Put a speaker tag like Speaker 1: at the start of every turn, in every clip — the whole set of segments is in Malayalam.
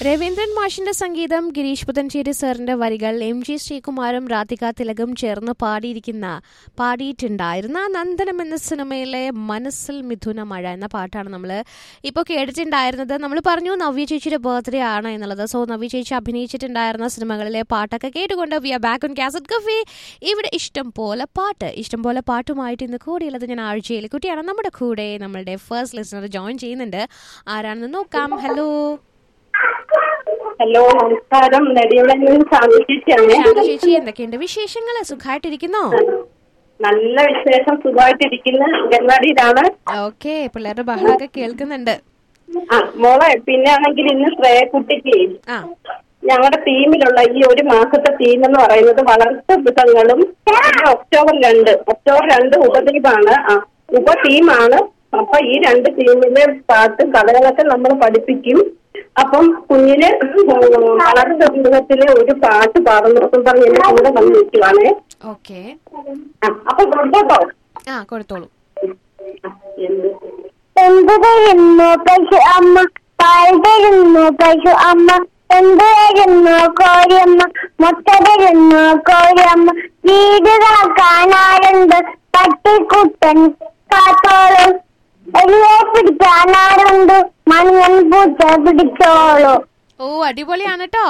Speaker 1: രവീന്ദ്രൻ മാഷിന്റെ സംഗീതം ഗിരീഷ് പുതഞ്ചേരി സാറിന്റെ വരികൾ എം ജി ശ്രീകുമാരും രാധിക തിലകും ചേർന്ന് പാടിയിരിക്കുന്ന പാടിയിട്ടുണ്ടായിരുന്ന നന്ദനം എന്ന സിനിമയിലെ മനസ്സിൽ മിഥുന മഴ എന്ന പാട്ടാണ് നമ്മൾ ഇപ്പോൾ കേട്ടിട്ടുണ്ടായിരുന്നത് നമ്മൾ പറഞ്ഞു നവ്യ ചേച്ചിയുടെ ബർത്ത്ഡേ ആണ് എന്നുള്ളത് സോ നവ്യ ചേച്ചി അഭിനയിച്ചിട്ടുണ്ടായിരുന്ന സിനിമകളിലെ പാട്ടൊക്കെ കേട്ടുകൊണ്ട് we are back on cassette cafe ഇവിടെ ഇഷ്ടം പോലെ പാട്ട് ഇഷ്ടം പോലെ പാട്ടുമായിട്ട് ഇന്ന് കൂടിയുള്ളത് ഞാൻ ആഴ്ചയിൽ കുട്ടിയാണ് നമ്മുടെ കൂടെ നമ്മളുടെ ഫസ്റ്റ് ലിസണർ ജോയിൻ ചെയ്യുന്നുണ്ട് ആരാണെന്ന് നോക്കാം ഹലോ
Speaker 2: ഹലോ നമസ്കാരം നെടിയുടെ സാധിച്ചിട്ടാണ്
Speaker 1: ശാന്ത ചേച്ചി എന്തൊക്കെയുണ്ട് വിശേഷങ്ങൾ സുഖമായിട്ടിരിക്കുന്നോ
Speaker 2: നല്ല വിശേഷം സുഖമായിട്ടിരിക്കുന്ന അംഗൻവാടിയിലാണ്
Speaker 1: ഓക്കെ പിള്ളേരുടെ ബഹളമൊക്കെ കേൾക്കുന്നുണ്ട്
Speaker 2: ആ മോളെ പിന്നെ ആണെങ്കിൽ ഇന്ന് ശ്രേയക്കുട്ടിക്ക്
Speaker 1: ആ
Speaker 2: ഞങ്ങളുടെ ടീമിലുള്ള ഈ ഒരു മാസത്തെ ടീം എന്ന് പറയുന്നത് വളർത്തു മൃഗങ്ങളും പിന്നെ ഒക്ടോബർ രണ്ട് ഒക്ടോബർ രണ്ട് ഉപദ്വീപാണ് ആ ഉപ ടീമാണ് അപ്പൊ ഈ രണ്ട് ടീമിലെ പാട്ടും കഥകളൊക്കെ നമ്മൾ പഠിപ്പിക്കും അപ്പം കുഞ്ഞിന് വളർത്തു മൃഗത്തിലെ ഒരു പാട്ട് പാടുന്നതും പറഞ്ഞ് എന്റെ കൂടെ വന്ന് നിൽക്കുവാണേ
Speaker 1: ഓക്കെ
Speaker 2: ആ, അപ്പൊ കൊടുത്തോട്ടോ
Speaker 1: ആ കൊടുത്തോളൂ
Speaker 2: എന്ത്
Speaker 3: എന്ത് തരുന്നു പശു അമ്മ പാൽ തരുന്നു പശു അമ്മ എന്ത് തരുന്നു കോഴിയമ്മ മുട്ട തരുന്നു കോഴിയമ്മ വീട് കാക്കാനാരുണ്ട് പട്ടിക്കുട്ടൻ കാത്തോളും എലിയെ പിടിക്കാനാരുണ്ട് മഞ്ഞൻ പൂച്ച പിടിച്ചോളൂ
Speaker 1: ഓ അടിപൊളിയാണ് കേട്ടോ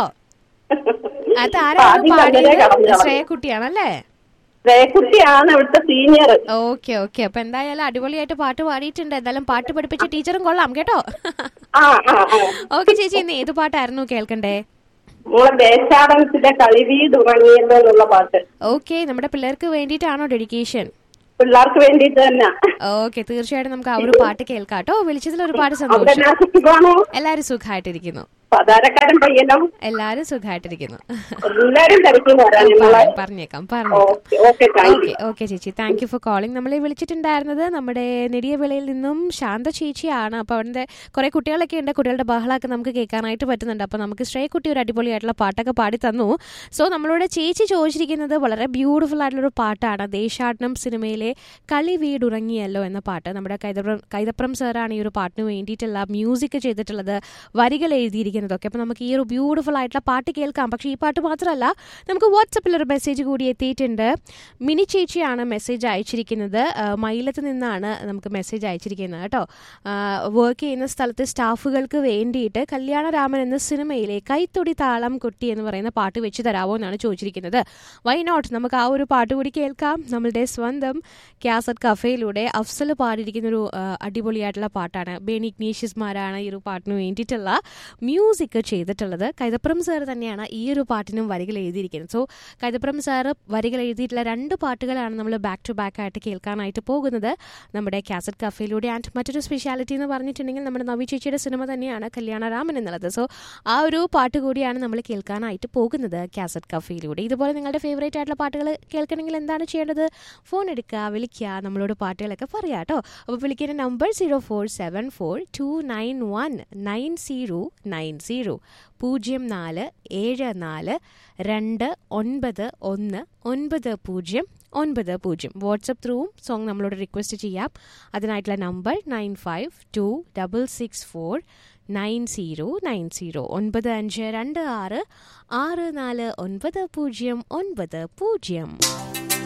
Speaker 1: അത്
Speaker 2: ആദ്യം
Speaker 1: ആരാണ്
Speaker 2: കണ്ടതേ
Speaker 1: പാടിയത്
Speaker 2: കളഞ്ഞു.
Speaker 1: ശ്രേയക്കുട്ടിയാണല്ലേ
Speaker 2: ശ്രേയക്കുട്ടിയാണ് ഇവിടുത്തെ സീനിയർ
Speaker 1: ഓക്കെ ഓക്കെ അപ്പൊ എന്തായാലും അടിപൊളിയായിട്ട് പാട്ട് പാടിയിട്ടുണ്ട് എന്തായാലും പാട്ട് പഠിപ്പിച്ച ടീച്ചറും കൊള്ളാം കേട്ടോ
Speaker 2: ആ ആ ആ
Speaker 1: ഓക്കെ ചേച്ചി ഇന്ന് ഏത് പാട്ടായിരുന്നു കേൾക്കണ്ടേ
Speaker 2: മോളെ ദേശാടനത്തിലെ കളിവീട് ഉറങ്ങിയല്ലോ എന്നുള്ള പാട്ട്
Speaker 1: ഓക്കെ നമ്മുടെ പിള്ളേർക്ക് വേണ്ടിയിട്ടാണോ ഡെഡിക്കേഷൻ
Speaker 2: പിള്ളേർക്ക് വേണ്ടിയിട്ട് തന്നെ
Speaker 1: ഓക്കെ തീർച്ചയായിട്ടും നമുക്ക് ആ ഒരു പാട്ട് കേൾക്കാം കേട്ടോ വിളിച്ചതിൽ ഒരുപാട്
Speaker 2: അവിടെ
Speaker 1: സന്തോഷം
Speaker 2: എന്നാ സുഖമാണോ
Speaker 1: എല്ലാരും സുഖമായിട്ടിരിക്കുന്നു
Speaker 2: പതാരക്കാരൻ പയ്യനോ
Speaker 1: എല്ലാരും സുഖമായിട്ടിരിക്കുന്നു
Speaker 2: എല്ലാരും തിരക്കും വരാൻ മോളെ
Speaker 1: പറഞ്ഞേക്കാം പറഞ്ഞേക്കാം
Speaker 2: okay okay thank
Speaker 1: okay okay ചേച്ചി താങ്ക് യു ഫോർ കോളിംഗ് നമ്മളെ വിളിച്ചിട്ടുണ്ടായിരുന്നത് നമ്മുടെ നെടിയവിളയിൽ നിന്നും ശാന്ത ചേച്ചിയാണ് അപ്പോൾ അവിടെ കുറെ കുട്ടികളൊക്കെ ഉണ്ട് കുട്ടികളുടെ ബഹളമൊക്കെ നമുക്ക് കേൾക്കാനായിട്ട് പറ്റുന്നുണ്ട് അപ്പോൾ നമുക്ക് ശ്രേയക്കുട്ടി ഒരു അടിപൊളിയായിട്ടുള്ള പാട്ടൊക്കെ പാടി തന്നു സോ നമ്മളോട് ചേച്ചി ചോദിച്ചിരിക്കുന്നത് വളരെ ബ്യൂട്ടിഫുൾ ആയിട്ടുള്ളൊരു പാട്ടാണ് ദേശാടനം സിനിമയിലെ കളി വീടുറങ്ങിയല്ലോ എന്ന പാട്ട് നമ്മുടെ കൈതപ്രം കൈതപ്രം സാറാണ് ഈ ഒരു പാട്ടിന് വേണ്ടിയിട്ടുള്ള മ്യൂസിക് ചെയ്തിട്ടുള്ളത് വരികൾ എഴുതിയിരിക്കുന്നതൊക്കെ അപ്പോൾ നമുക്ക് ഈ ഒരു ബ്യൂട്ടിഫുൾ ആയിട്ടുള്ള പാട്ട് കേൾക്കാം പക്ഷേ ഈ പാട്ട് മാത്രമല്ല നമുക്ക് വാട്സപ്പിൽ ഒരു മെസ്സേജ് കൂടി എത്തിയിട്ടുണ്ട് മിനി ചേച്ചിയാണ് മെസ്സേജ് അയച്ചിരിക്കുന്നത് ആ, മയിലത്ത് നിന്നാണ് നമുക്ക് മെസ്സേജ് അയച്ചിരിക്കുന്നത് കേട്ടോ വർക്ക് ചെയ്യുന്ന സ്ഥലത്ത് സ്റ്റാഫുകൾക്ക് വേണ്ടിയിട്ട് കല്യാണരാമൻ എന്ന സിനിമയിലെ കൈത്തൊടി താളം കൊട്ടി എന്ന് പറയുന്ന പാട്ട് വെച്ച് തരാമോ എന്നാണ് ചോദിച്ചിരിക്കുന്നത് വൈ നോട്ട് നമുക്ക് ആ ഒരു പാട്ട് കൂടി കേൾക്കാം നമ്മളുടെ സ്വന്തം ക്യാസറ്റ് കഫേയിലൂടെ അഫ്സൽ പാടിയിരിക്കുന്ന ഒരു ആ, അടിപൊളിയായിട്ടുള്ള പാട്ടാണ് ബേണി ഇഗ്നീഷ്യസ്മാരാണ് ഈ ഒരു പാട്ടിന് വേണ്ടിയിട്ടുള്ള മ്യൂസിക് ചെയ്തിട്ടുള്ളത് കൈതപ്രം സാർ തന്നെയാണ് ഈ ഒരു പാട്ടിനും വരികൾ എഴുതിയിരിക്കുന്നത് സോ കൈതപ്രം സാറ് വരികൾ എഴുതിയിട്ടുള്ള രണ്ട് പാട്ടുകളാണ് നമ്മൾ ബാക്ക് ടു ബാക്ക് ആയിട്ട് കേൾക്കാനായിട്ട് പോകുന്നത് നമ്മുടെ കാസറ്റ് കഫേയിലൂടെ ആൻഡ് മറ്റൊരു സ്പെഷ്യാലിറ്റി എന്ന് പറഞ്ഞിട്ടുണ്ടെങ്കിൽ നമ്മുടെ നവി ചേച്ചിയുടെ സിനിമ തന്നെയാണ് കല്യാണരാമൻ എന്നുള്ളത് സോ ആ ഒരു പാട്ട് കൂടിയാണ് നമ്മൾ കേൾക്കാനായിട്ട് പോകുന്നത് കാസറ്റ് കഫേയിലൂടെ ഇതുപോലെ നിങ്ങളുടെ ഫേവറേറ്റ് ആയിട്ടുള്ള പാട്ടുകൾ കേൾക്കണമെങ്കിൽ എന്താണ് ചെയ്യേണ്ടത് ഫോൺ എടുക്കുക വിളിക്കുക നമ്മളോട് പാട്ടുകളൊക്കെ പറയാം കേട്ടോ അപ്പോൾ വിളിക്കുന്ന number zero four seven four two nine one nine zero nine zero പൂജ്യം നാല് ഏഴ് നാല് രണ്ട് ഒൻപത് ഒന്ന് ഒൻപത് പൂജ്യം ഒൻപത് പൂജ്യം വാട്സപ്പ് ത്രൂവും സോങ് നമ്മളോട് റിക്വസ്റ്റ് ചെയ്യാം അതിനായിട്ടുള്ള number nine five two double six four nine zero nine zero ഒൻപത് അഞ്ച് രണ്ട് ആറ് ആറ് നാല് ഒൻപത് പൂജ്യം ഒൻപത് പൂജ്യം